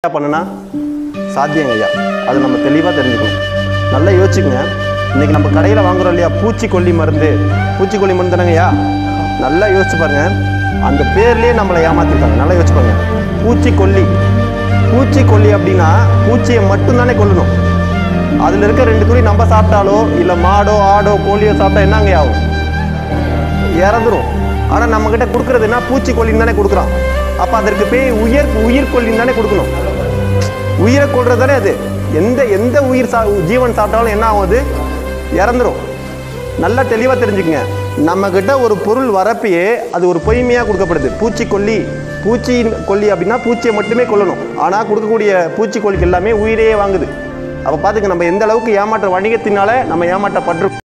பண்ணுனா சாத்தியங்க ஐயா அது நம்ம தெளிவாக தெரிஞ்சுக்கணும் நல்லா யோசிச்சுங்க இன்னைக்கு நம்ம கடையில் வாங்குறோம் இல்லையா பூச்சிக்கொல்லி மருந்து பூச்சிக்கொல்லி மருந்து தானங்க ஐயா நல்லா யோசிச்சு பாருங்க அந்த பேர்லேயே நம்மளை ஏமாத்திருக்காங்க நல்லா யோசிச்சு பாருங்க பூச்சிக்கொல்லி பூச்சிக்கொல்லி அப்படின்னா பூச்சியை மட்டும்தானே கொல்லணும் அதில் இருக்க ரெண்டு குறி நம்ம சாப்பிட்டாலோ இல்லை மாடோ ஆடோ கோழியோ சாப்பிட்டா என்னங்க ஆகும் இறந்துரும் ஆனால் நம்மக்கிட்ட கொடுக்குறது என்ன பூச்சிக்கொல்லின்னு தானே கொடுக்குறோம் அப்போ அதற்கு போய் உயிர் உயிர்கொல்லின்னு தானே கொடுக்கணும் உயிரை கொள்றது தானே அது எந்த எந்த உயிர் சா ஜீவன் சாப்பிட்டாலும் என்ன ஆகும் அது இறந்துரும் நல்லா தெளிவாக தெரிஞ்சுக்கங்க நம்மக்கிட்ட ஒரு பொருள் வரப்பயே அது ஒரு பொய்மையாக கொடுக்கப்படுது பூச்சிக்கொல்லி பூச்சி கொல்லி அப்படின்னா பூச்சியை மட்டுமே கொல்லணும் ஆனால் கொடுக்கக்கூடிய பூச்சிக்கொல்லிக்கு எல்லாமே உயிரையே வாங்குது அப்போ பார்த்துக்க நம்ம எந்த அளவுக்கு ஏமாற்ற வணிகத்தினால நம்ம ஏமாற்றப்பட்டு